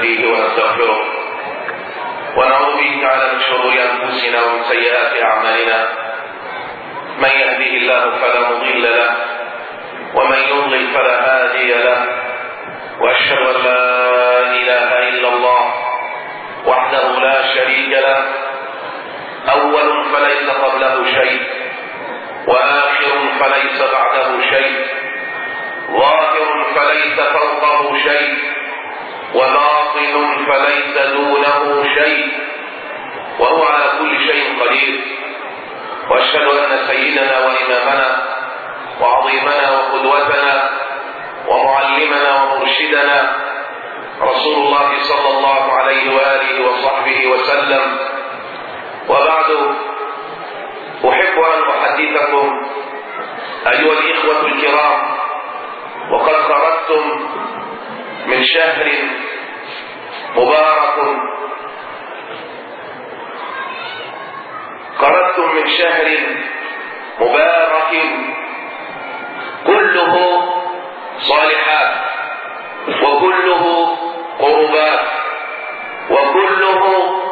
ونستهديه ونستغفره ونعوذ به تعالى من شرور انفسنا ومن سيئات اعمالنا من يهديه الله فلا مضل له ومن يضلل فلا هادي له واشهد ان لا اله الا الله وحده لا شريك له اول فليس قبله شيء واخر فليس بعده شيء ظاهر فليس فوقه شيء وباطن فليس دونه شيء وهو على كل شيء قدير واشهد ان سيدنا وامامنا وعظيمنا وقدوتنا ومعلمنا ومرشدنا رسول الله صلى الله عليه واله وصحبه وسلم وبعد احب ان احدثكم ايها الاخوه الكرام وقد خرجتم من شهر مبارك خرجتم من شهر مبارك كله صالحات وكله قربات وكله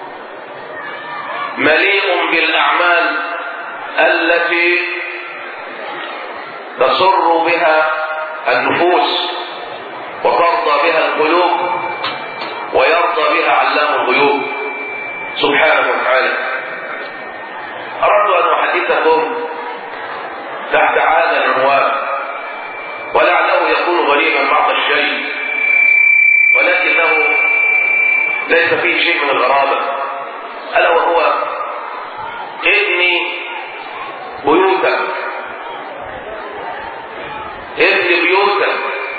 مليء بالاعمال التي تسر بها النفوس وترضى بها القلوب ويرضى بها علام الغيوب سبحانه وتعالى اردت ان احدثكم تحت هذا العنوان ولعله يكون غريبا بعض الشيء ولكنه ليس فيه شيء من الغرابه الا وهو ابني بيوتك ابن بيوتك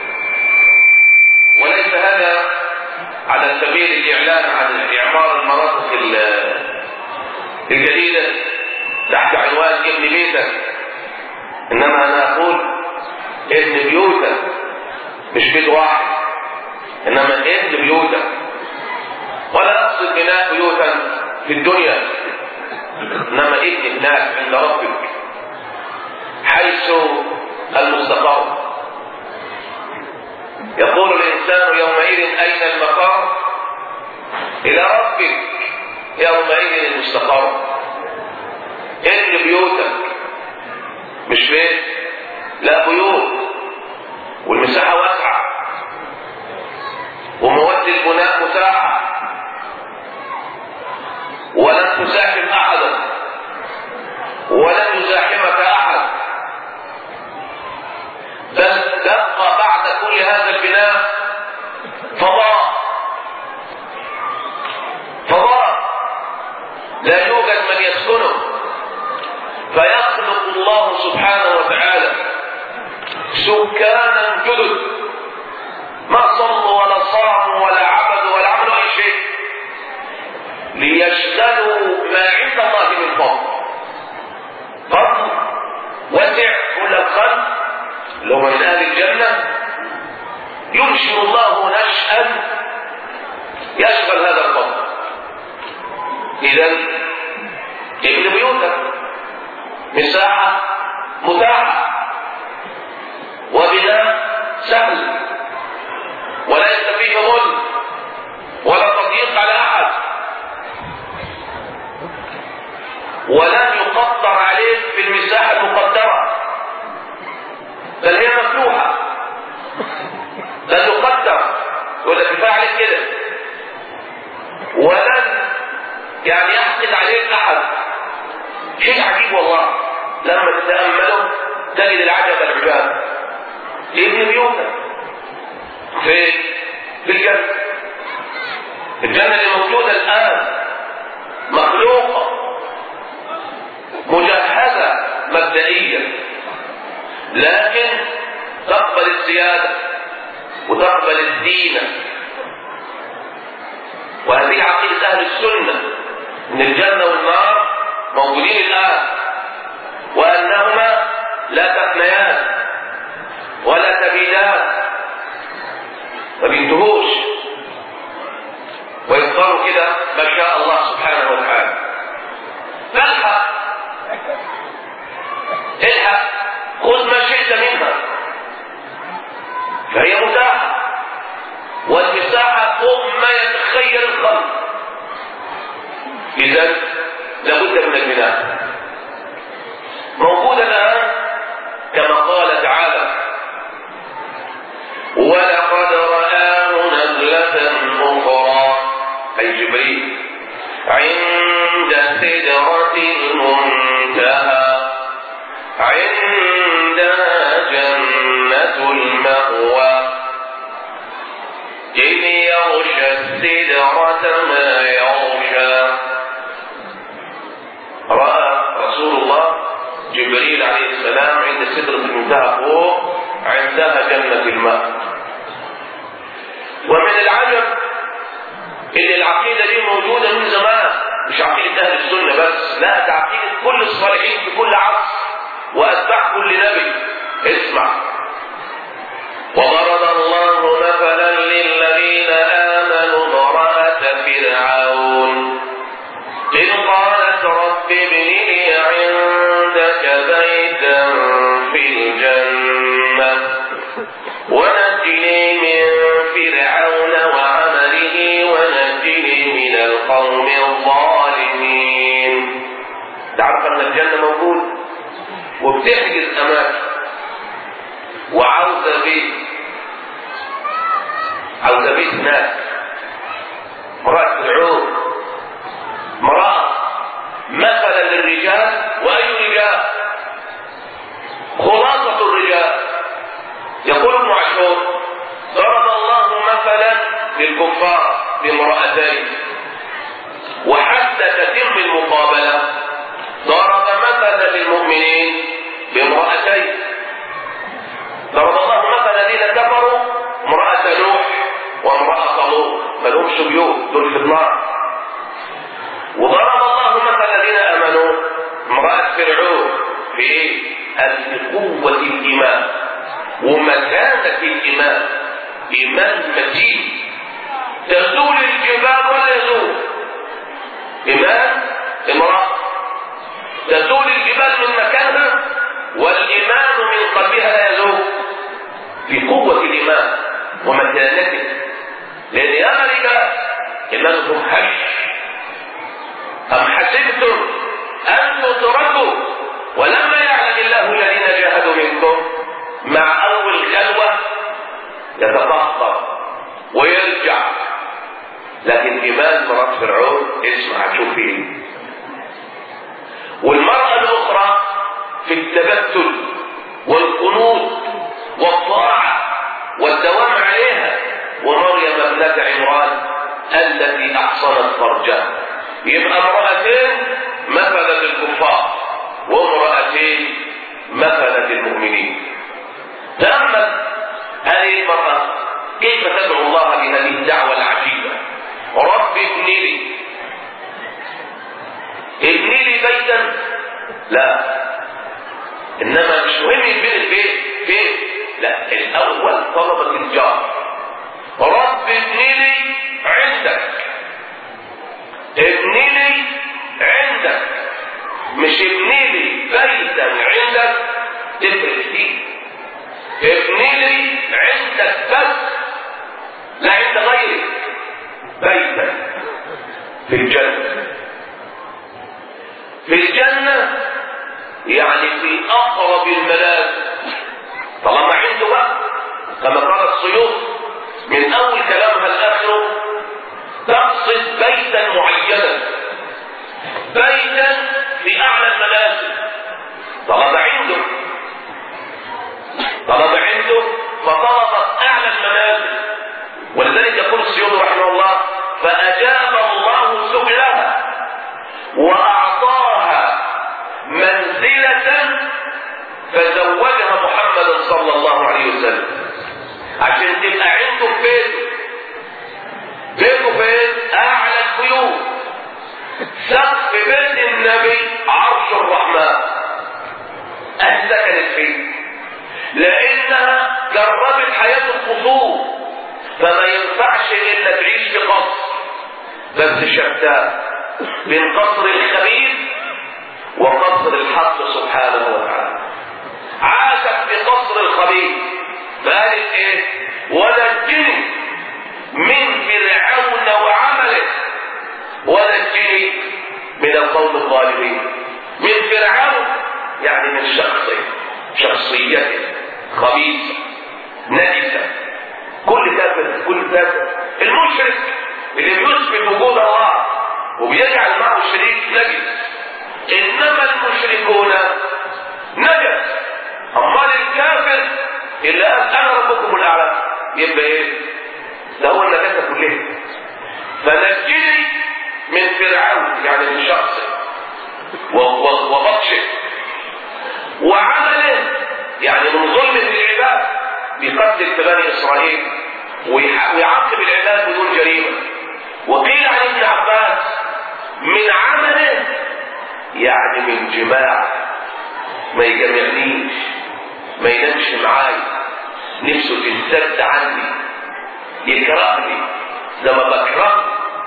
وليس هذا على سبيل الاعلان عن اعمار المناطق الجديده تحت عنوان ابن بيتك انما انا اقول ابن بيوتك مش بيت واحد انما ابن بيوتك ولا اقصد بناء بيوتا في الدنيا انما ابن هناك عند ربك حيث المستقر يقول الانسان يومئذ اين المقام الى ربك يومئذ المستقر ابن بيوتك مش بيت لا بيوت والمساحه واسعه ومواد البناء متاحه ولن تزاحم احدا ولن يزاحمك احد بل تبقى بعد كل هذا البناء فضاء فضاء لا يوجد من يسكنه فيخلق الله سبحانه وتعالى سكانا جدد ما صلوا ولا صاموا ولا عبدوا ولا عملوا اي شيء ليشغلوا ما عند الله من فضل فضل وسع كل الخلق اللي هو من اهل الجنه ينشئ الله نشأ يشغل هذا الفضل اذا ابن بيوتك مساحه متاحه وبناء سهل وليس فيه ظلم ولا تضييق على احد ولن يقدر عليك في المساحه المقدره بل هي مفتوحه بل يقدر يقول لك كفايه عليك كده ولن يعني يحقد عليك احد شيء عجيب والله لما تتامله تجد العجب العجاب ابن بيوتك في في الجنه الجنه اللي موجوده الان مخلوقه مجهزه مبدئيا لكن تقبل السياده وتقبل الدين وهذه عقيده اهل السنه ان الجنه والنار موجودين الان وانهما لا تفنيان ولا تبيدان ما بينتهوش ويختاروا كده ما شاء الله سبحانه وتعالى فالحق الحق خذ ما شئت منها فهي متاحة والمساحة فوق غير الخلق اذا لابد من البناء موجود الان كما قال تعالى ولقد رآه نزلة أخرى أي جبريل عند سدرة المنتهى عندها جنة المأوى إذ يغشى السدرة ما يغشى رأى رسول الله جبريل عليه السلام عند سدرة المنتهى فوق عندها جنة الماء ومن العجب ان العقيدة دي موجودة من زمان مش عقيدة اهل السنة بس لا ده عقيدة كل الصالحين في كل عصر واتباع كل نبي اسمع وضرب الله مثلا للذين امنوا امرأة فرعون إذ قالت رب ابن لي عندك بيتا في الجنة ونجني من فرعون وعمله ونجني من القوم الظالمين تعرف ان الجنة موجود وبتحجز اماكن وعاوزة بيت عاوزة بيت هناك امرأة فرعون امرأة مثلا للرجال وأي رجال خلاصة الرجال يقول ابن عاشور ضرب الله مثلا للكفار بامرأتين وحتى تتم المقابلة ضرب مثلا للمؤمنين بامرأتين ضرب الله مثلا الذين كفروا امرأة نوح وامرأة لوط ما لهمش بيوت دول في النار وضرب الله مثلا الذين امنوا امرأة فرعون في ايه؟ في قوة الإيمان ومكانة الإيمان إيمان متين تزول الجبال ولا يزول إيمان امرأة تزول الجبال من مكانها والإيمان من قلبها لا يزول في قوة الإيمان ومكانته لأن يا رجال إيمانهم هش أم حسبتم أن تتركوا ولما يعلم الله الذين جاهدوا منكم مع أول خلوة يتقهقر ويرجع لكن إيمان مرات فرعون اسمع تشوف ايه والمرأة الأخرى في التبتل والقنوط والطاعة والدوام عليها ومريم ابنة عمران التي أحصنت فرجها يبقى امرأتين مثلت الكفار وامرأتين مثلت المؤمنين تأمل هذه المرأة كيف تدعو الله بهذه الدعوة العجيبة رب ابن لي ابن لي بيتا لا انما مش مهم يبني البيت بيت لا الاول طلبت الجار رب ابن لي عندك ابني لي عندك مش ابني لي بيتا عندك تفرق فيه ابني لي عندك بس لا عند غيرك بيتا في الجنة في الجنة يعني في أقرب المنازل طالما عنده بقى كما قال السيوط من أول كلامها لآخره تقصد بيتا معينا بيتا في اعلى المنازل طلب عنده طلب عنده فطلبت اعلى المنازل ولذلك يقول السيوطي رحمه الله فاجاب الله سؤلها واعطاها منزله فزوجها محمد صلى الله عليه وسلم عشان تبقى عنده في بيته بيته فين؟ أعلى البيوت سقف بيت النبي عرش الرحمن أسكنت فيه لأنها جربت حياة القصور فما ينفعش إلا تعيش في قصر بس شتان بين قصر الخبيث وقصر الحق سبحانه وتعالى عاشت في قصر الخبيث فقالت ايه ونجني من فرعون وعمل من القوم الظالمين من فرعون يعني من شخصه شخصيته خبيثة نجسة كل كافر كل كافر المشرك اللي بيثبت وجود الله وبيجعل معه شريك نجس انما المشركون نجس امال الكافر اللي قال انا ربكم الاعلى يبقى ايه ده هو النجاسه كلها فنجني من فرعون يعني من شخصه وبطشه وعمله يعني من ظلم العباد بقتل بني اسرائيل ويعاقب العباد بدون جريمه وقيل عن ابن عباس من عمله يعني من جماع ما يجمعنيش ما ينامش معاي نفسه تنسد عني يكرهني لما بكرهه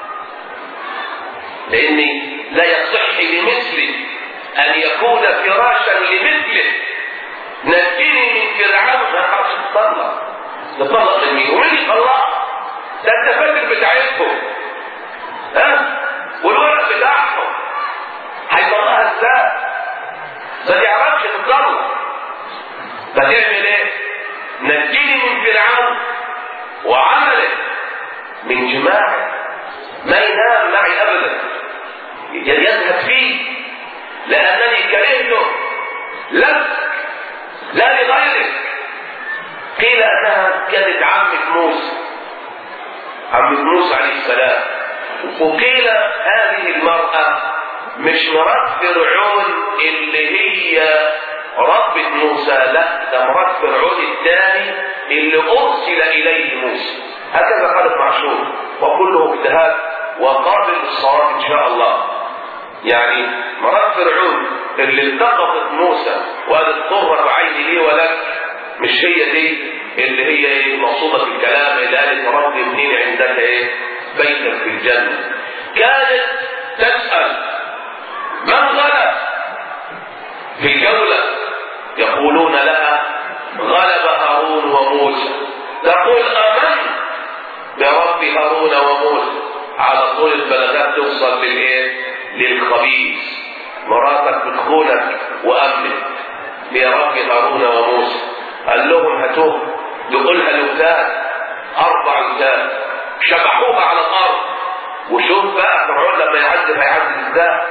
لاني لا يصح لمثلي ان يكون فراشا لمثله نجني من فرعون ما خلاص تطلق نطلق من مين ومين يطلق ده انت فاكر بتاعتكم ها والورق بتاعهم هيطلقها ازاي ما تعرفش تطلق فتعمل ايه نجني من فرعون وعمله من جماعه ما ينام معي ابدا يذهب فيه لانني كرهته لك لا لغيرك قيل انها كانت عمة موسى عمة موسى عليه السلام وقيل هذه المرأة مش مرات فرعون اللي هي ربة موسى لا ده مرات فرعون الثاني اللي ارسل اليه موسى هكذا قال ابن عاشور وكله اجتهاد وقابل للصواب ان شاء الله يعني مرات فرعون اللي التقطت موسى وقالت قرة عيني لي ولك مش هي دي اللي هي ايه مقصودة في الكلام اللي قالت رب ابنين عندك ايه بيتا في الجنة كانت تسأل من غلب في الجولة يقولون لها غلب هارون وموسى تقول امنت برب هارون وموسى على طول البلاغات توصل للايه للخبيث مراتك بتخونك وامنت برب هارون وموسى قال لهم هاتوه يقولها لوتات اربع لوتات شبحوها على الارض وشوف بقى فرعون لما يعذب هيعذب ازاي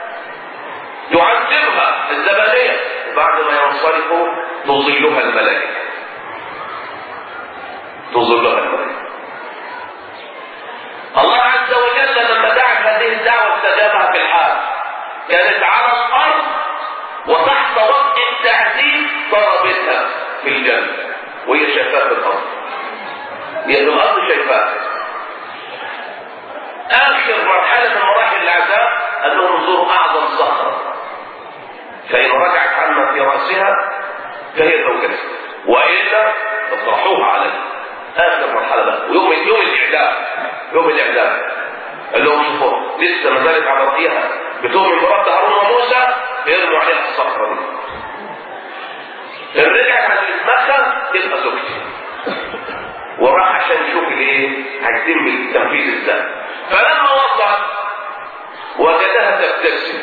يعذبها الزبانيه بعد ما ينصرفوا تظلها الملائكه تظلها الملائكه الله عز وجل لما دعت هذه الدعوه استجابها في الحال كانت على الارض وتحت وقت التعذيب ضربتها في الجنه وهي شايفاها في الارض هي في الارض شايفاها اخر مرحله من مراحل العذاب قال لهم انظروا اعظم صخره فان رجعت عما في راسها فهي زوجتها والا اطرحوها عليه اخر مرحله بقى ويوم يوم الاعدام يوم الاعدام قال لهم شوفوا لسه ما زالت على رايها بتؤمن برب هارون وموسى يرموا عليها الصخره دي ان رجعت عن دماغها تبقى زوجتي وراح عشان يشوف الايه هيتم التنفيذ ازاي فلما وصل وجدها تبتسم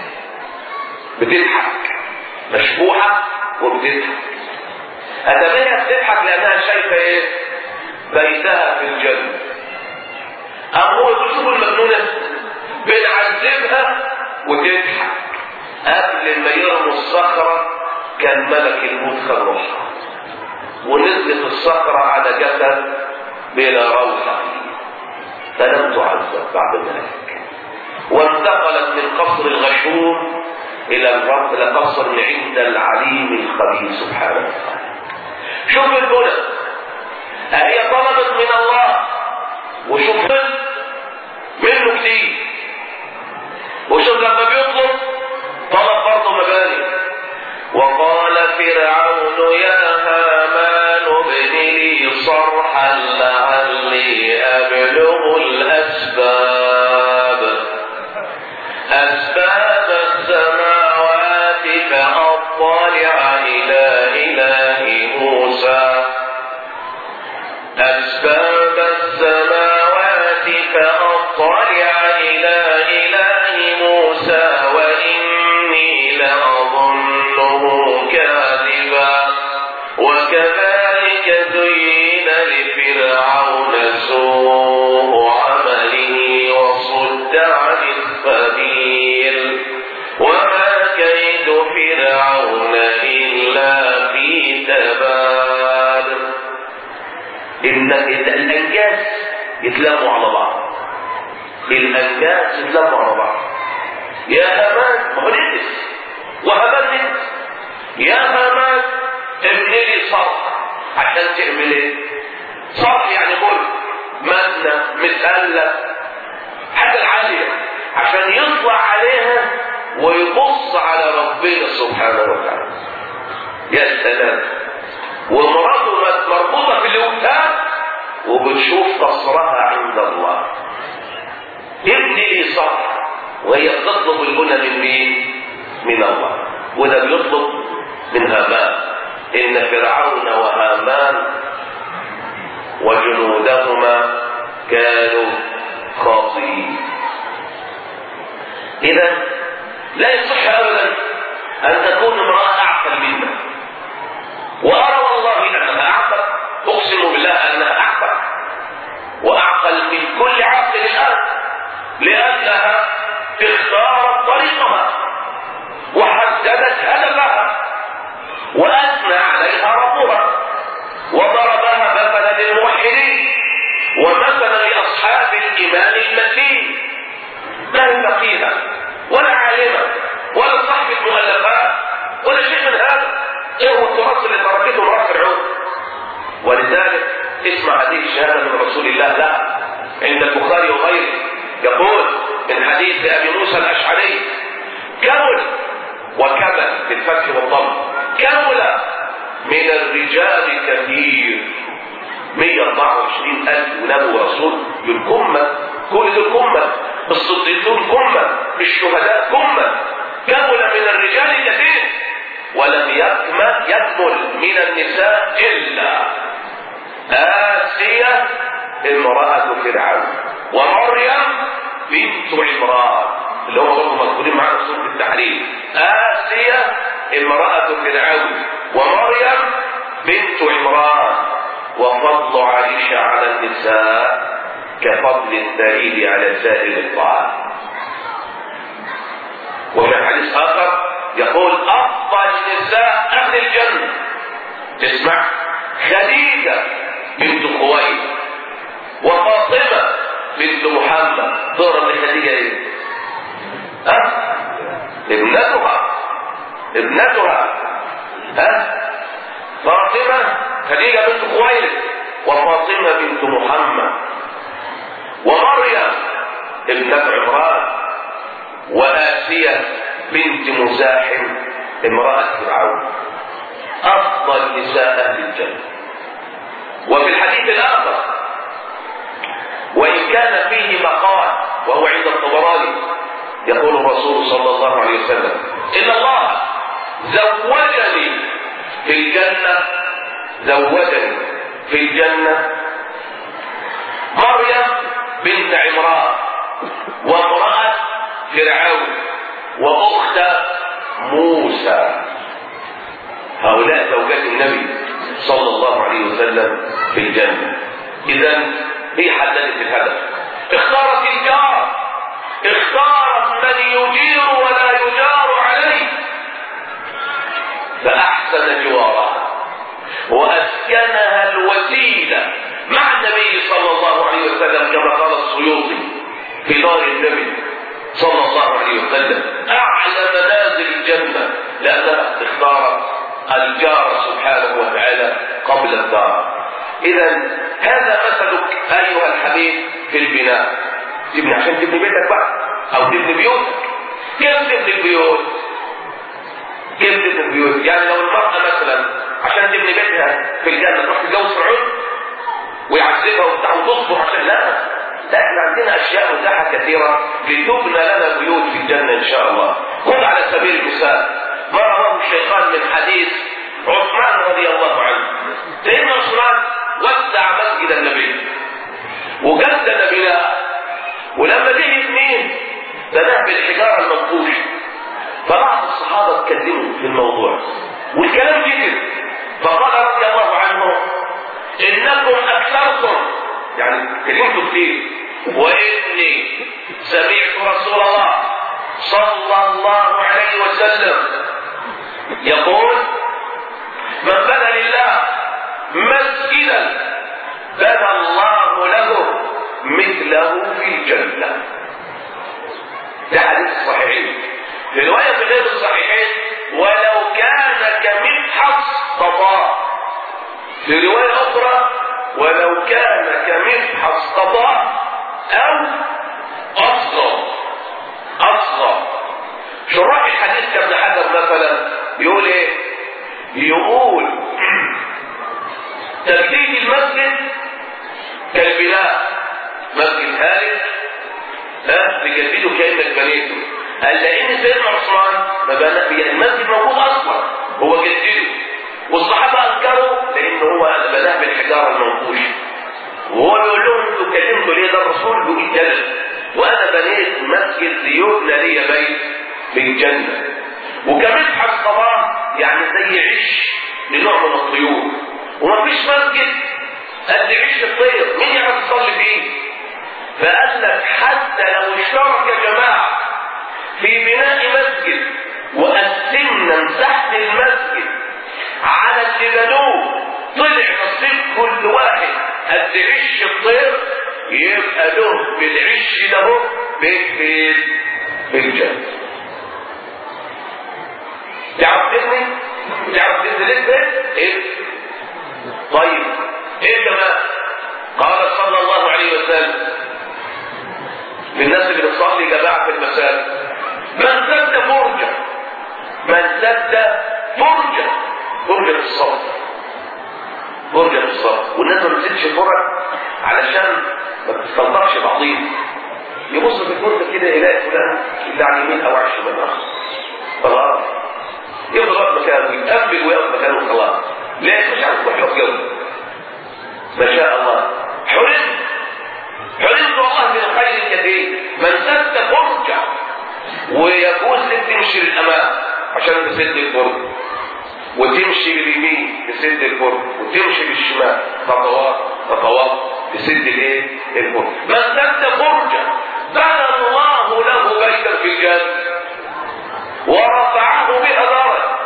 بتضحك مشبوحه وبتضحك اتبعها بتضحك لانها شايفه ايه بيتها في الجنه أم هو يقول شوفوا المجنونة بنعذبها وتضحك قبل ما يرموا الصخرة كان ملك الموت خد روحها ونزلت الصخرة على جسد بلا روحة فلم تعذب بعد ذلك وانتقلت من قصر الغشوم إلى الرب لقصر عند العليم الخبير سبحانه وتعالى شوف البنى هي طلبت من الله وشوف منه كتير وشوف لما بيطلب طلب برضه مباني وقال فرعون يا هامان ابن لي صرحا لعلي ابلغ الاسباب اسباب السماوات فاطلع الى اله موسى اسباب السماوات فاطلع الى اله موسى ان الانجاز يتلموا على بعض الانجاز يتلموا على بعض يا هامان ما هو نجس وهامان نجس يا هامان ابني لي صرح عشان تعمل ايه؟ صرح يعني ملك مبنى مسألة حاجة العالية عشان يطلع عليها ويبص على ربنا سبحانه وتعالى يا سلام ومراته مربوطة في الأوتاد وبتشوف قصرها عند الله ابني لي صرح وهي بتطلب البنى من مين؟ من الله وده بيطلب من هامان إن فرعون وهامان وجنودهما كانوا خاطئين إذا لا يصح أبدا أن تكون امرأة أعقل منا وأرى والله أنها أعقل أقسم بالله أنها أعقل وأعقل من كل عاقل الآن لأنها اختارت طريقها وحددت هدفها وأثنى عليها ربها وضربها مثلا للموحدين ومثلا لأصحاب الإيمان المتين لا هي فقيهة ولا عالمة ولا صاحبة مؤلفات ولا شيء من هذا ايه هو التراث اللي تركته امرأة فرعون ولذلك اسمع هذه الشهادة من رسول الله لا عند البخاري وغيره يقول من حديث أبي موسى الأشعري كمل وكمل بالفتح والضم كمل من الرجال كثير 124 ألف ونبي ورسول دول كمة كل دول كمة الصديقون كمة الشهداء كمة كمل من الرجال كثير ولم يكمل يكمل من النساء إلا آسية امرأة فرعون ومريم بنت عمران اللي هم برضه مذكورين معانا في سورة التحريم آسية امرأة فرعون ومريم بنت عمران وفضل عائشة على النساء كفضل الثريد على سائر الطعام وفي حديث آخر يقول أفضل نساء أهل الجنة تسمع خديجة بنت خويلد وفاطمة بنت محمد ظهر لخديجة ايه؟ ها؟ ابنتها ابنتها ها؟ فاطمة خديجة بنت خويلد وفاطمة بنت محمد ومريم ابنة عمران وآسية بنت مزاحم امرأة فرعون أفضل نساء أهل الجنة وفي الحديث الآخر وإن كان فيه مقال وهو عند الطبراني يقول الرسول صلى الله عليه وسلم إن الله زوجني في الجنة زوجني في الجنة مريم بنت عمران وامرأة فرعون وأخت موسى هؤلاء زوجات النبي صلى الله عليه وسلم في الجنة إذا هي حددت الهدف اختارت الجار اختارت من يجير ولا يجار عليه فأحسن جوارها وأسكنها الوسيلة مع النبي صلى الله عليه وسلم كما قال السيوطي في دار النبي صلى الله عليه وسلم أعلى منازل الجنة لأنها اختارت الجار سبحانه وتعالى قبل الدار إذا هذا مثلك أيها الحبيب في البناء تبني عشان تبني بيتك بقى أو تبني بيوتك كيف تبني البيوت؟ كيف تبني البيوت؟ يعني لو المرأة مثلا عشان تبني بيتها في الجنة تروح تتجوز فرعون ويعذبها وبتاع وتصبر عشان لا لا احنا عندنا اشياء متاحه كثيره لتبنى لنا بيوت في الجنه ان شاء الله خذ على سبيل المثال ما رواه الشيطان من حديث عثمان رضي الله عنه سيدنا عثمان وسع مسجد النبي وجدد بناء ولما جه يبنيه بناه بالحجاره المنقوشه فبعض الصحابه اتكلموا في الموضوع والكلام كتير فقال رضي الله عنه انكم اكثرتم يعني كلمته كتير واني سمعت رسول الله صلى الله عليه وسلم يقول من بنى لله مسجدا بنى الله له مثله في الجنة ده حديث صحيحين في رواية في غير الصحيحين ولو كان كمبحث قضاء في رواية أخرى ولو كان كمبحث قضاء أو أصغر أصغر شراح الحديث كابن حجر مثلا يقول إيه؟ يقول تجديد المسجد كالبناء مسجد هالك ها تجدده كانك بنيته قال لان سيدنا عثمان ما بنى يعني المسجد موجود اصلا هو جدده والصحابه انكروا لان هو بناه بالحجاره المنقوشه وهو بيقول لهم انتوا كلمتوا ليه ده الرسول بيقول كذا وانا بنيت مسجد ليبنى لي بيت في الجنه وكمبحث قضاء يعني زي عش لنوع من الطيور ومفيش مسجد قد عش الطير مين يعرف يصلي فيه فقال لك حتى لو اشترك يا جماعه في بناء مسجد وقسمنا مساحه المسجد على اللي بنوه طلع نصيب كل واحد قد عش الطير يبقى له بالعش ده هو بيت فين؟ في الجنه تعرف تبني؟ تعرف تنزل البيت؟ ايه؟ طيب ايه كمان؟ قال صلى الله عليه وسلم للناس اللي بتصلي جماعه في المساجد من سد فرجه من سد فرجه فرجه الصلاه فرجه الصلاه والناس ما بتسيبش فرج علشان ما بتستنطقش بعضيها يبص في الفرجه كده يلاقي فلان اللي على اليمين او على الشمال اخر خلاص يفضل واقف مكانه يقبل ويقف مكانه خلاص ليه مش عارف يروح يقف جنبه ما شاء الله حرمت حرمت والله من الخير الكثير من سد فرجة ويجوز لك تمشي للامام عشان تسد الفرج وتمشي باليمين تسد الفرج وتمشي بالشمال خطوات خطوات تسد الايه الفرج من سد فرجة بنى الله له بيتا في الجنه ورفعه بها درجه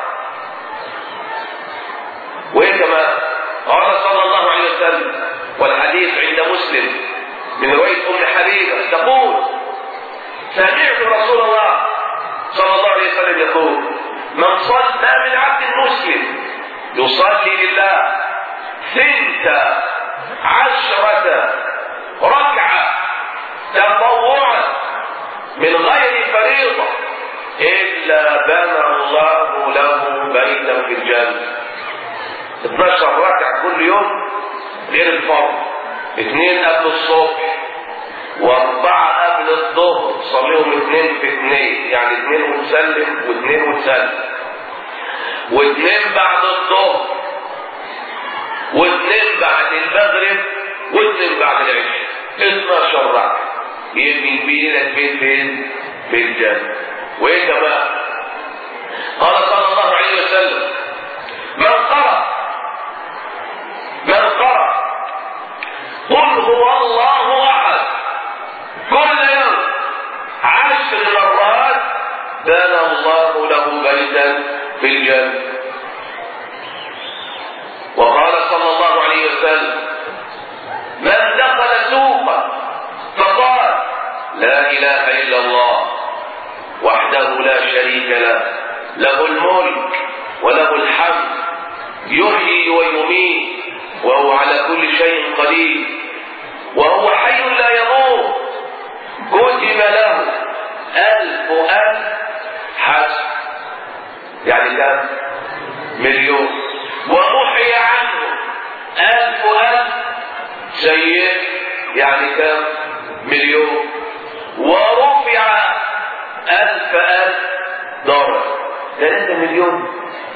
وايه كمان قال صلى الله عليه وسلم والحديث عند مسلم من روايه ام حبيبه تقول سمعت رسول الله صلى الله عليه وسلم يقول من صلى ما من عبد مسلم يصلي لله ثنت عشرة ركعة تطوعا من غير فريضة إلا بنى الله له بيتا في الجنة 12 ركعة كل يوم غير الفرض اثنين قبل الصبح واربعة قبل الظهر صليهم اثنين في اثنين يعني اثنين وتسلم واثنين وتسلم واثنين بعد الظهر واثنين بعد المغرب واثنين بعد العشاء 12 ركعة يبني بينك بيت فين؟ في الجنة وايه كمان؟ قال صلى الله عليه وسلم من قرأ من قرأ قل هو الله احد كل يوم عشر مرات بنى الله له بيتا في الجنة وقال صلى الله عليه وسلم من دخل سوقا فقال لا اله الا الله وحده لا شريك له له الملك وله الحمد يحيي ويميت وهو على كل شيء قدير وهو حي لا يموت كتب له ألف ألف حسن يعني كم مليون ومحي عنه ألف ألف سيء يعني كم مليون ورفع ألف ألف درجة ثلاثة مليون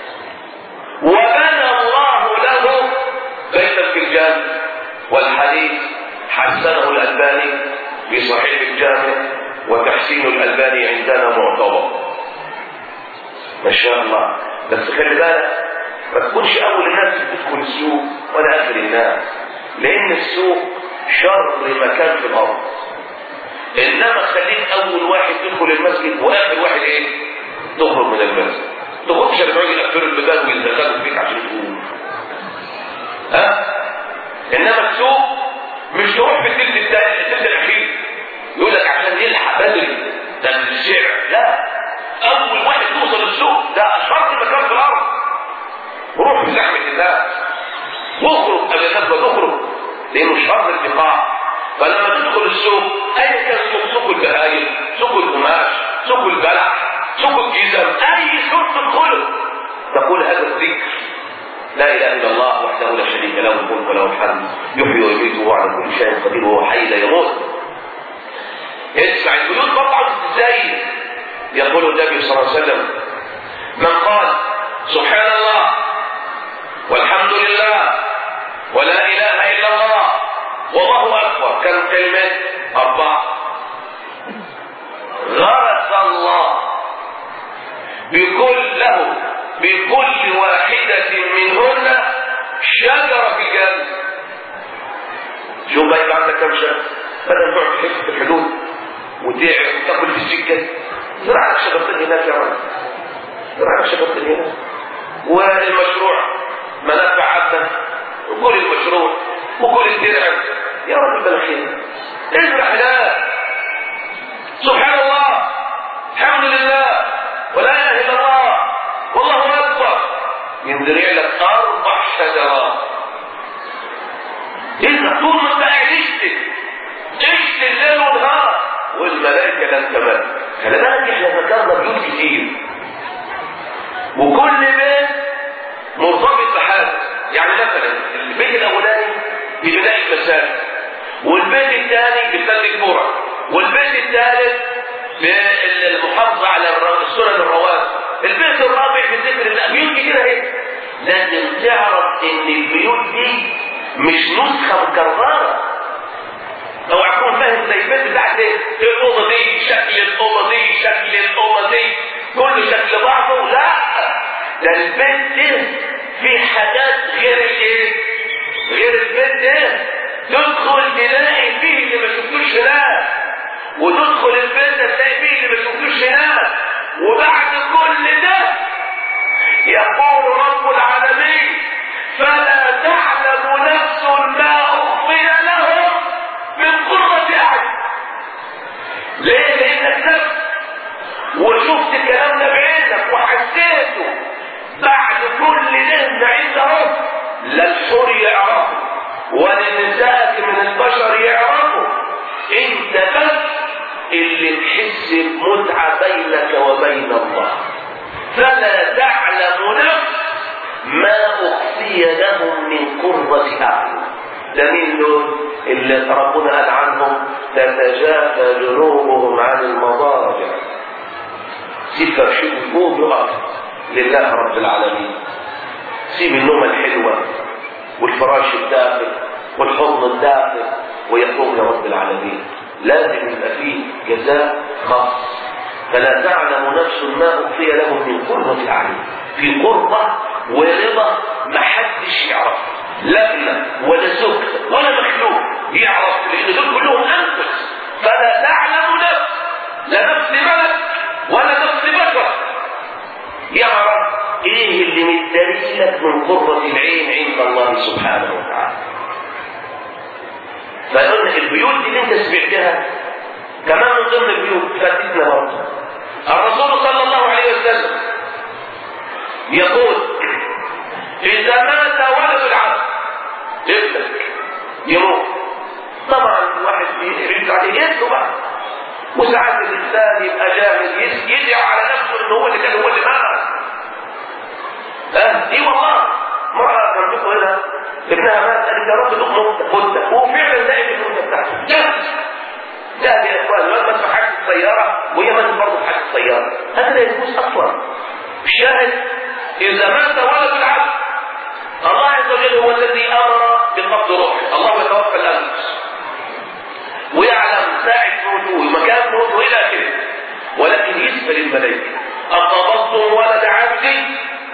وبنى الله له بيتا في الجنة والحديث حسنه الألباني في صحيح الجامع وتحسين الألباني عندنا معتبر ما شاء الله بس خلي بالك ما تكونش أول الناس تدخل السوق ولا آخر الناس لأن السوق شر مكان في الأرض انما خليك اول واحد تدخل المسجد واخر واحد ايه تخرج من المسجد تخرجش الراجل يقفل البيبان ويدخلوا فيك عشان تقوم ها انما السوق مش تروح في التلت الثاني التلت الاخير يقول لك عشان يلحق بدري ده السعر لا اول واحد توصل السوق ده شرط مكان في الارض روح في زحمه الناس واخرج قبل الناس ما تخرج لانه شر البقاع فلما تدخل السوق اي كان سوق سوق البهايم سوق القماش سوق البلح سوق الجزم اي سوق تدخله تقول هذا الذكر لا اله الا الله وحده لا شريك له الملك وله الحمد يحيي ويميت وهو على كل شيء قدير وهو حي لا يموت اسمع البيوت بطعت ازاي يقول النبي صلى الله عليه وسلم من قال سبحان الله والحمد لله ولا اله الا الله والله اكبر كم كلمه اربعه غرس الله بكل له بكل واحدة منهن شجرة في الجنة شوف بقى يبقى عندك كم شجرة بدل تقعد تحس في الحدود وتعب وتاكل في السكة زرع لك شجرتين هناك يا رب زرع لك شجرتين هناك والمشروع منافع عامة وكل المشروع وكل الدرع يا رب الخير ازرع هناك سبحان الله الحمد لله ولا اله الا الله والله اكبر ينزرع لك اربع شجرات اذا طول ما انت قاعد اشتي اشتي الليل والنهار والملائكه لن تمل خلي بالك احنا ذكرنا بيوت كتير وكل بيت مرتبط بحاجه يعني مثلا البيت الاولاني ببناء المساجد والبيت الثاني بفن الكوره والبيت الثالث بالمحافظه على السنن الرواتب البيت الرابع بذكر الله بيوت كده اهي لازم تعرف ان البيوت دي مش نسخه مكرره اوعى تكون فاهم زي البيت بتاعك ايه الاوضه دي شكل الاوضه دي شكل الاوضه دي كل شكل بعضه لا ده البيت ده في حاجات غير الايه غير البيت ده تدخل تلاقي فيه اللي ما شفتوش هناك وتدخل البيت ده تلاقي فيه اللي ما شفتوش هناك وبعد كل ده يقول رب العالمين فلا تعلم نفس ما اخفي لهم من قرة اعين ليه لانك نفس وشفت الكلام ده بعينك وحسيته بعد كل ده عنده لا الحور يعرفه ولا النساء من البشر يعرفوا انت بس اللي تحس بمتعة بينك وبين الله فلا تعلم نفس ما أخفي لهم من قرة أعين ده مين دول اللي ربنا قال عنهم تتجافى جنوبهم عن المضاجع سيب فرشته فوق يقف لله رب العالمين سيب النومة الحلوة والفراش الدافئ والحضن الدافئ ويقوم لرب العالمين لازم يبقى فيه جزاء خاص فلا تعلم نفس ما اخفي لهم من قرة اعين في قربة ورضا ما حدش يعرف لا ابن ولا زوج ولا مخلوق يعرف لان دول كلهم انفس فلا تعلم نفس لا نفس ملك ولا نفس بشر يعرف ايه اللي مداري لك من قرة العين عند الله سبحانه وتعالى فقلنا البيوت دي اللي انت سمعتها كمان من ضمن البيوت فاتتنا برضه الرسول صلى الله عليه وسلم يقول اذا مات ولد العبد ابنك يموت طبعا الواحد بيرد عليه يده بقى وساعات الانسان يبقى جاهل يدعي على نفسه ان هو اللي كان هو اللي مات اه دي والله مرأة كان بيقول هنا ابنها مات قالت يا رب تخنق مدة وفعلا ده ابن المدة بتاعته جاهز جاهز يا اخوان لما في حاجة السيارة وهي ماتت برضه في حاجة السيارة هذا لا يجوز اصلا الشاهد اذا مات ولد العبد الله عز وجل هو الذي امر بقبض روحه الله يتوفى الانفس ويعلم ساعة موته ومكان موته الى اخره ولكن يسأل الملائكة أقبضتم ولد عبدي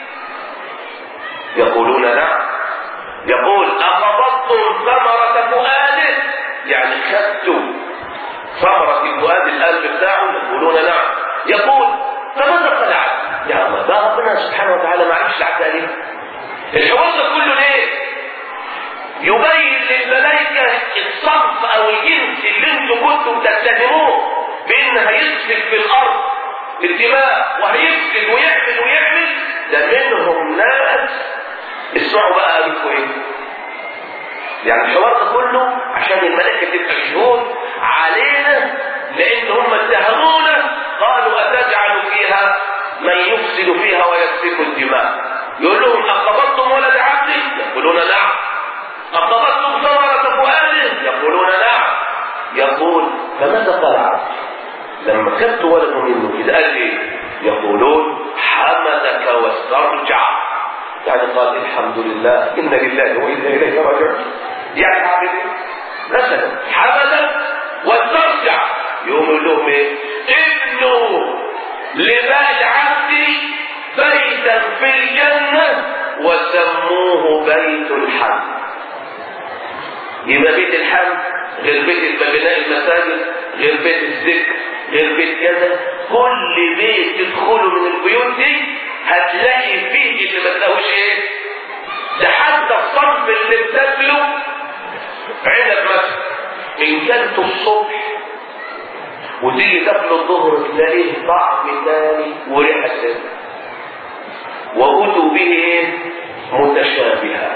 يقولون نعم يقول أقبضتم ثمرة فؤاده يعني خدتم ثمرة فؤاد القلب بتاعه يقولون نعم يقول فماذا قال العبد؟ يا الله ده ربنا سبحانه وتعالى ما عرفش العبد قال ايه؟ الحوار ده كله ليه؟ يبين للملائكة الصنف أو الجنس اللي انتم كنتم تتهموه بأن هيسفك في الأرض الدماء وهيفسد ويعمل ويعمل ده منهم ناس اسمعوا بقى قالوا ايه يعني الحوار ده كله عشان الملائكه تبقى شهود علينا لان هم اتهمونا قالوا اتجعل فيها من يفسد فيها ويسفك الدماء يقول لهم اقبضتم ولد عبدي يقولون نعم اقبضتم ثمره فؤاده يقولون نعم يقول فماذا قال عبد لما خدت ولد منه كده قال ايه يقولون حمدك واسترجع يعني قال الحمد لله إن لله وإنا إليه راجعون يعني عامل ايه؟ مثلا حمدا واسترجع يقوم يقول لهم ايه؟ ابنوا لبال عبدي بيتا في الجنة وسموه بيت الحمد يبقى بيت الحمد غير بيت بناء المساجد غير بيت الذكر غير بيت كذا كل بيت تدخله من البيوت دي هتلاقي فيه اللي ما تلاقوش ايه ده حتى الصنف اللي بتاكله عنب مثلا ان كلته الصبح وتيجي تاكله الظهر تلاقيه طعم تاني وريحه تاني وأتوا به ايه متشابها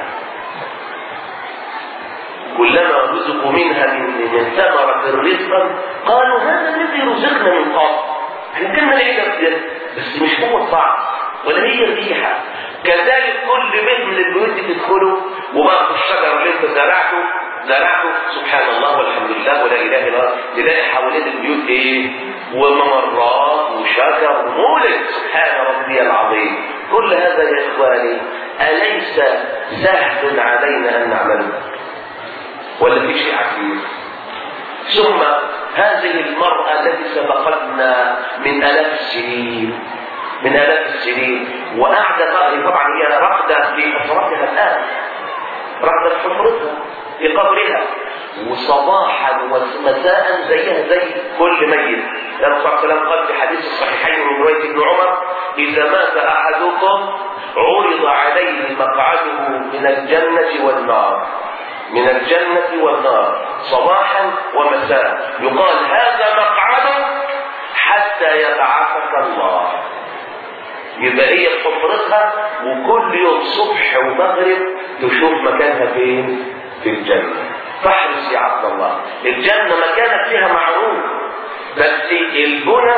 كلما رزقوا منها من من ثمرة رزقا قالوا هذا الذي رزقنا من قبل احنا كنا نعرف بس مش هو الطعم ولا هي الريحة كذلك كل بيت من البيوت دي تدخله وبقى الشجر اللي انت زرعته زرعته سبحان الله والحمد لله ولا اله الا الله تلاقي حوالين البيوت ايه وممرات وشجر ومولد سبحان ربي العظيم كل هذا يا اخواني اليس سهل علينا ان نعمله ولا في شيء عجيب ثم هذه المرأة التي سبقتنا من آلاف السنين من آلاف السنين وقاعدة طبعا هي رقدة في حفرتها الآن رقدة في حفرتها في قبرها وصباحا ومساء زيها زي كل ميت النبي صلى الله عليه وسلم قال في حديث الصحيحين من رواية ابن عمر إذا مات أحدكم عرض عليه مقعده من الجنة والنار من الجنة والنار صباحا ومساء يقال هذا مقعد حتى يبعثك الله يبقى هي حفرتها وكل يوم صبح ومغرب تشوف مكانها فين في الجنة فاحرص يا عبد الله الجنة مكانك فيها معروف بس البنى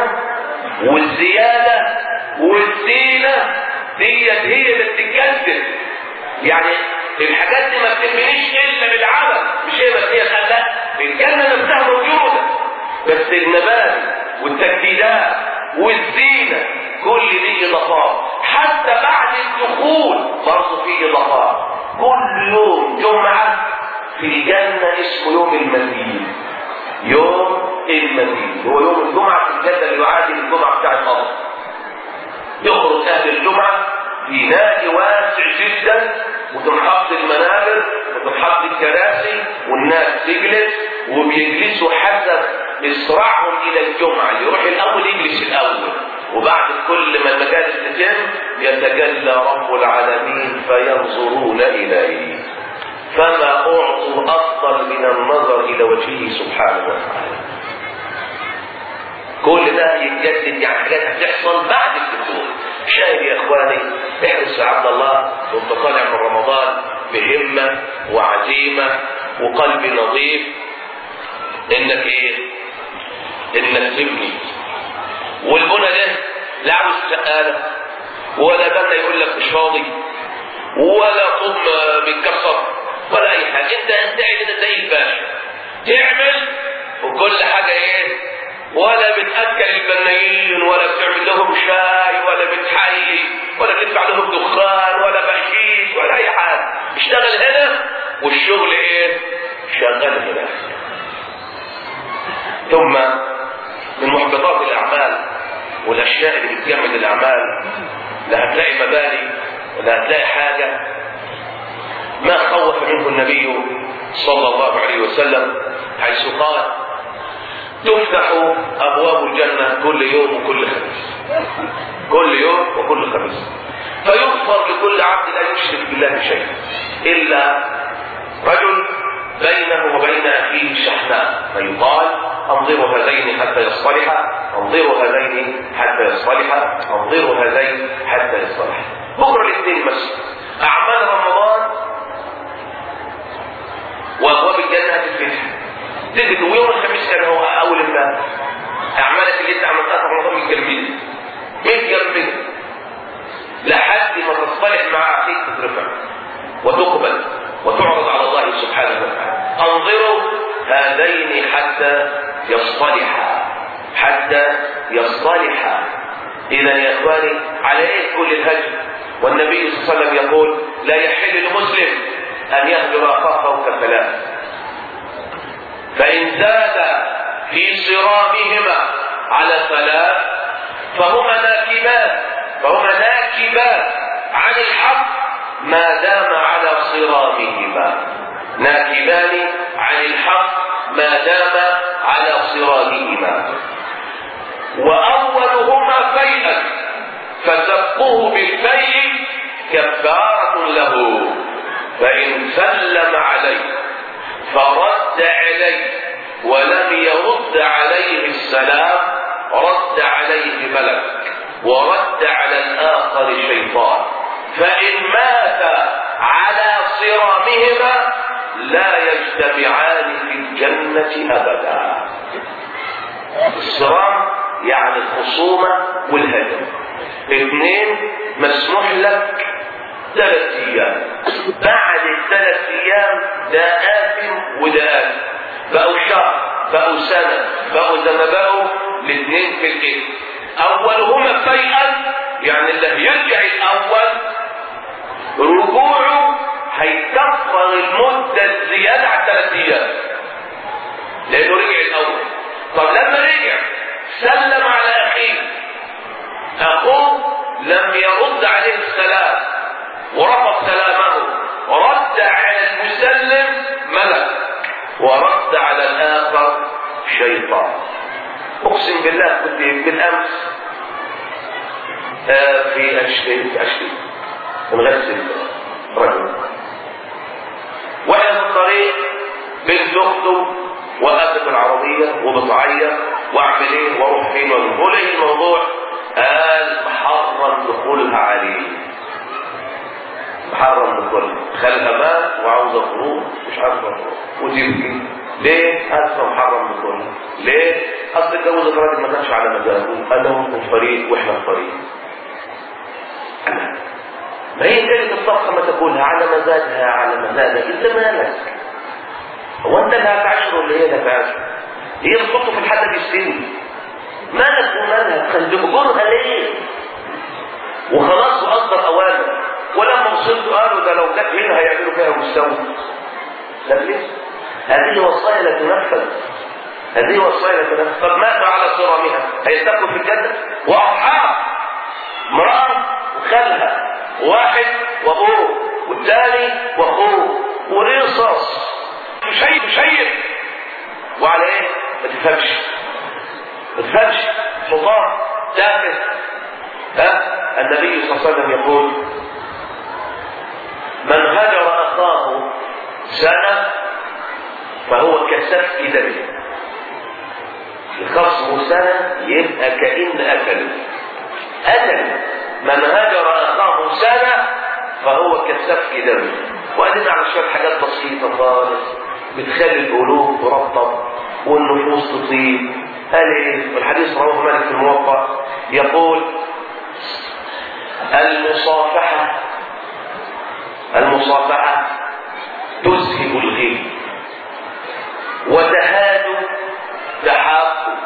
والزيادة والزينة ديت هي اللي بتتكلم يعني الحاجات دي ما بتنبنيش الا بالعمل مش هي بس هي خلاها الجنه نفسها موجوده بس النبات والتجديدات والزينه كل دي اضافات حتى بعد الدخول برضه في اضافات كل يوم جمعه في الجنه اسمه يوم المزيد يوم المزيد هو يوم الجمعه في الجنه اللي يعادل الجمعه بتاع الارض يخرج اهل الجمعه في نادي واسع جدا وتنحط المنابر وتنحط الكراسي والناس تجلس وبيجلسوا حسب اسراعهم الى الجمعه اللي يروح الاول يجلس الاول وبعد كل ما المجالس تتم يتجلى رب العالمين فينظرون اليه فما اعطوا افضل من النظر الى وجهه سبحانه وتعالى كل ده يتجدد يعني حاجات هتحصل بعد الدخول شاهد يا اخواني احرص يا عبد الله وانت طالع من رمضان بهمه وعزيمه وقلب نظيف انك ايه؟ انك تبني والبنى ده لا عاوز سقاله ولا بنا يقول لك مش فاضي ولا طوب بيتكسر ولا اي حاجه انت انت كده زي الباشا تعمل وكل حاجه ايه؟ ولا بتأكل البنايين ولا بتعمل لهم شاي ولا بتحيي ولا تدفع لهم دخان ولا بشيش ولا أي حاجة اشتغل هنا والشغل إيه؟ شغال هنا ثم من محبطات الأعمال والأشياء اللي بتجمد الأعمال لا هتلاقي مباني ولا هتلاقي حاجة ما خوف منه النبي صلى الله عليه وسلم حيث قال تفتح ابواب الجنه كل يوم وكل خميس كل يوم وكل خميس فيغفر لكل عبد لا يشرك بالله شيئا الا رجل بينه وبين أخيه شحناء فيقال انظروا هذين حتى يصطلحا انظروا هذين حتى يصطلحا انظروا هذين حتى يصطلحا بكرة الاثنين مسجد أعمال رمضان وأبواب الجنة هتتفتح تجد ويوم الخميس كان هو أول امبارح أعمالك اللي أنت عملتها في رمضان متجمدة متجمدة لحد ما تصطلح مع أخيك تترفع وتقبل وتعرض على الله سبحانه وتعالى انظروا هذين حتى يصطلحا حتى يصطلحا اذا يا اخواني على ايه كل الهجر والنبي صلى الله عليه وسلم يقول لا يحل لمسلم ان يهجر اخاه فوق ثلاث فان زاد في صرامهما على ثلاث فهما ناكبات فهما ناكبات عن الحق ما دام على صرامهما ناكبان عن الحق ما دام على صرامهما وأولهما فيئا فسبقه بالفيء كفارة له فإن سلم عليه فرد عليه ولم يرد عليه السلام رد عليه ملك ورد على الآخر شيطان فإن مات على صرامهما لا يجتمعان في الجنة أبدا الصرام يعني الخصومة والهدم اثنين مسموح لك ثلاث ايام بعد الثلاث ايام ده آثم وده آثم بقوا شهر بقوا سنة بقوا زي ما بقوا الاثنين في الاثم اولهما فيئا يعني اللي هيرجع الاول رجوعه هيكفر المدة الزيادة على ثلاث ايام لانه رجع الاول طب لما رجع سلم على اخيه اخوه لم يرد عليه السلام ورفض سلامه رد على المسلم ملك ورد على الاخر شيطان اقسم بالله كنت بالامس آه في اشكي اشكي نغسل رجل واحنا في الطريق بنت اخته وقفت العربيه وبتعيط واعمل ايه واروح فين واقول ايه الموضوع قال محرم دخولها عليه محرم دخولها خالها مات وعاوزه خروج مش عارفه خروج وتبكي ليه؟ اسمه محرم دخولها ليه؟ اصل اتجوزت راجل ما كانش على مزاجه قال لهم في فريق واحنا في فريق ما هي كلمة الطبخة ما تقولها على مزاجها على مزاجك انت مالك هو انت اللي هتعاشره ولا هي اللي هتعاشره هي بتحطه في الحدث السني مالك ومالها تجبرها ليه وخلاص واصدر اوامر ولما وصلت قالوا ده لو جت هنا هيعملوا فيها مستوى لا ليه هذه وصايا لا تنفذ هذه وصايا لا تنفذ طب ماذا على صرامها هيتقوا في الجنه واصحاب امراه وخالها واحد وابوه والثاني واخوه ورصص شيء شيء وعلى ايه ما تفهمش ما تفهمش حصان تافه ها النبي صلى الله عليه وسلم يقول من هجر اخاه سنه فهو كسفك دمه الخصم سنه يبقى كأن اكله أكل من هجر أخاه سنة فهو كالسفك دم وقالنا على شوية حاجات بسيطة خالص بتخلي القلوب ترطب والنفوس تطيب قال ايه والحديث رواه مالك في الموقع يقول المصافحة المصافحة تذهب الغيب وتهاد تحاب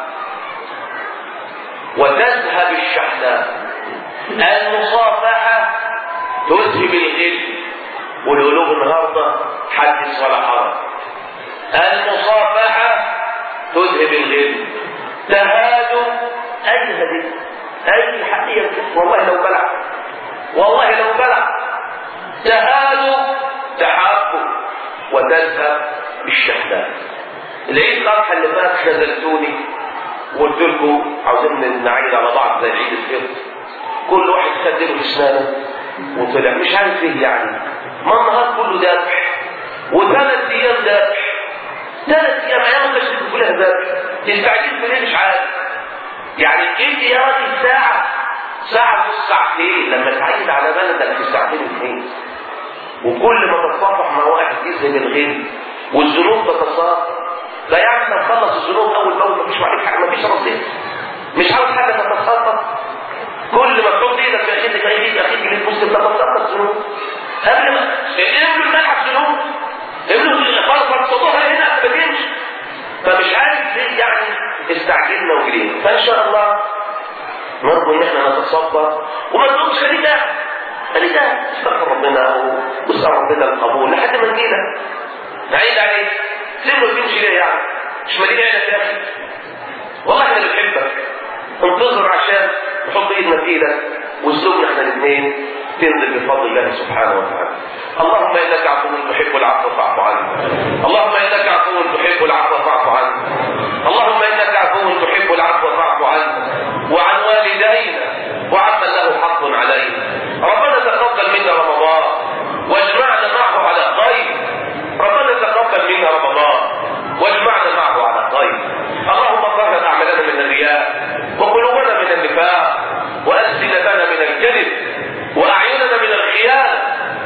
وتذهب الشحناء المصافحة تذهب الغل والقلوب النهاردة حدث ولا حرج المصافحة تذهب الغل تهاد أجهد أي حقيقة والله لو بلع والله لو بلع تهاد تحاب وتذهب بالشحناء العيد الأضحى اللي فات خذلتوني وقلت لكم عاوزين نعيد على بعض زي عيد الفطر كل واحد خدله في اسنانه وطلع مش عارف ايه يعني ما النهار كله ذبح وثلاث ايام ذبح ثلاث ايام ايام التشريق كلها ذبح تستعجل في ليه مش عارف يعني انت يا راجل ساعه ساعه ونص ساعتين لما تعيد على بلدك في ساعتين اثنين وكل ما تتصافح مع واحد يذهب الغير والذنوب تتصافح لا يعني انت تخلص الذنوب اول باول مفيش عليك حاجه مفيش رصيد مش عاوز حاجه تتساقط كل ما تحط ايدك في ايدك ايدك اخيك اللي تبص تتساقط ذنوب قبل ما املوا الملحق ذنوب املوا فرفر صدوها هنا ما تمشي فمش عارف ليه يعني استعجلنا وجرينا فان شاء الله نرجو ان احنا نتصبر وما تقولش خليك قاعد خليك قاعد استغفر ربنا واسال ربنا القبول لحد ما نجيلك نعيد عليك سيبه تمشي ليه يعني مش مالين عينك يا اخي والله احنا بنحبك انتظر عشان نحط ايدنا في ايدك واسلوبنا احنا الاثنين تنزل بفضل الله سبحانه وتعالى اللهم انك عفو تحب العفو فاعف عنا اللهم انك عفو تحب العفو فاعف عنا اللهم انك عفو تحب العفو فاعف عنا وعن والدينا وعمن له حق علينا ربنا تقبل منا رمضان واجمعنا معه على خير ربنا تقبل منا رمضان واجمعنا معه على خير اللهم طهر اعمالنا من الرياء وقلوبنا من النفاق والسنتنا من الكذب واعيننا من الخيانه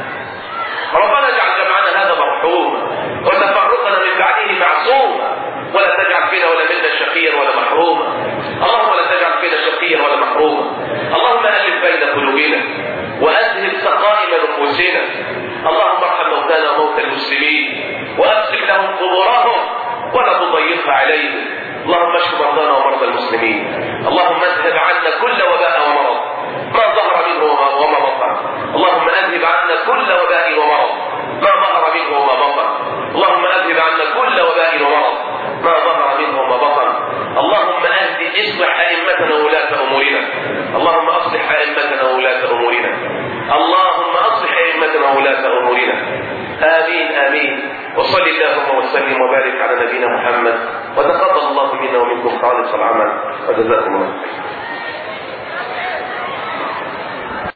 ربنا اجعل جمعنا هذا مرحوما وتفرقنا من بعده معصوما ولا تجعل فينا ولا منا شقيا ولا محروما اللهم لا تجعل فينا شقيا ولا محروما اللهم الف بين قلوبنا واذهب سقائم نفوسنا اللهم ارحم موتانا وموتى المسلمين وافسح لهم قبورهم ولا تضيقها عليهم اللهم اشف مرضانا ومرضى المسلمين اللهم اذهب عنا كل وباء ومرض ما ظهر منه وما بطن اللهم اذهب عنا كل وباء ومرض ما ظهر منه وما بطن اللهم اذهب عنا كل وباء ومرض ما ظهر منه وما بطن اللهم اهد اصلح ائمتنا وولاة امورنا اللهم اصلح ائمتنا وولاة امورنا اللهم اصلح ائمتنا وولاة امورنا امين امين وصل اللهم وسلم وبارك على نبينا محمد وتقبل الله منا ومنكم خالص العمل وجزاكم الله